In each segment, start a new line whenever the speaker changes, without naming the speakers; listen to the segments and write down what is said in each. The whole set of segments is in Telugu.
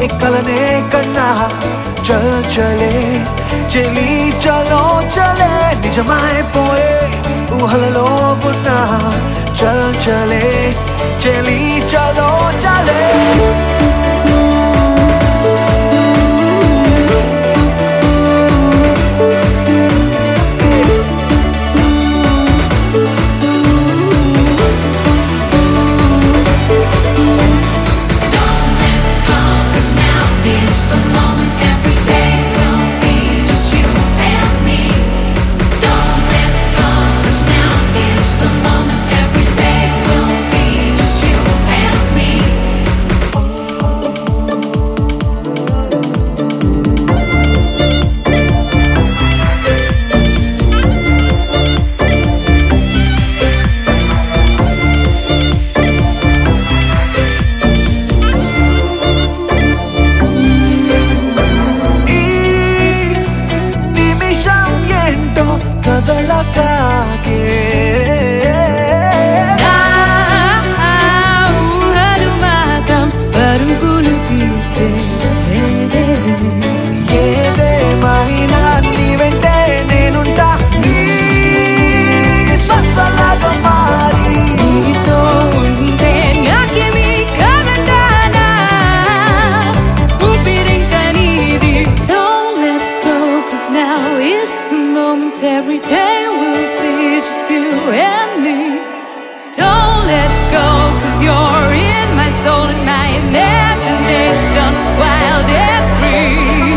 కలనే కన్నా చల్ చలే చెలి చలో చలే నిజమైపోయే ఊహలలో ఉన్నా చల్ చలే చెలి చలో చలే
Cause now is the moment every day will be just you and me. Don't let go, 'cause now is the moment every day will be just you and me.
ఈ నిమిషం ఏంటో కదలకాగే
నా ఊహలు మాత్రం పరుగులు తీసే
ఏదేమైనా నీ వెంటే నేనుంటా నీ ససలాగా మారి
నీతో ఉంటే నాకేమీ కాదంటానా ఊపిరింక నీది Don't let go cause now is the moment every day will be just you and me Don't let go cause you're in my soul and my imagination wild and free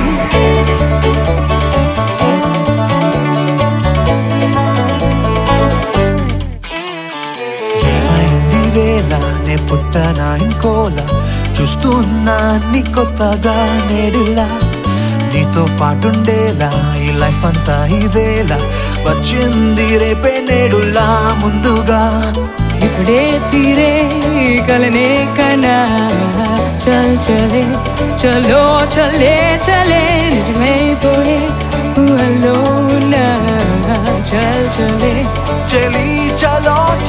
ఏమైంది వేళ నే పుట్టనా ఇంకోలా చూస్తున్నా నీ కొత్తగా నేడిలా నీతో పాటుండేలా ఈ లైఫ్ అంతా ఇదేలా వచ్చింది రేపే నేడులా ముందుగా
ఇప్పుడే తీరే కలనే కనా చల్ చలే చలో చలే చలే నిజమైపోయే ఊహలో ఉన్నా చల్ చలే
చెలి చలో